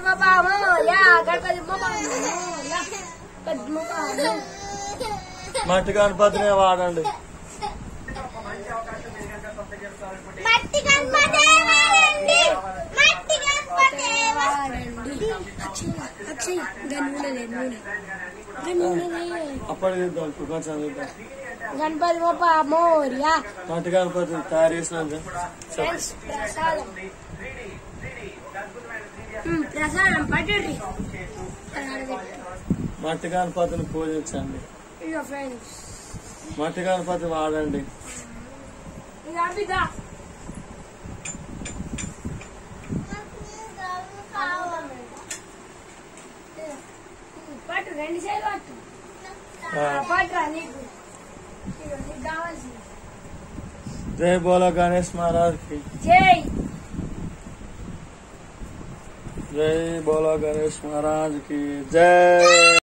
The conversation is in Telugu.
బాబా మోరియా గణపతి బాబా మోరియా గణపతి బాబా మోరియా. మట్టి గణపతినే వాడండి మట్టి గణపతే వాడండి మట్టి గణపతే వాడండి అక్షయ్ ఇంకా నూనె లేదు నూనె ఇంకా నూనె లేదు. అప్పటి చూద్దాం ఇప్పుడు కొంచెం చూద్దాం గణపతి బాబా మోరియా మట్టి గణపతి తయారు చేసినాక ఫ్రెండ్స్ ప్రసాదం మ్మ్, ప్రసాదం పట్టుర్రి మట్టి గణపతిని పూజించండి ఇక ఫ్రెండ్స్ మట్టి గణపతి వాడండి ఇక అభిదా పట్టు రెండు సైలు పట్టు ఆ, పట్టురా నీకు ఇదిగో నీకు కావాల్సింది జై బోలో గణేష్ మహారాజ్ కి జై జై బోలో గణేష్ మహారాజ్ కి జై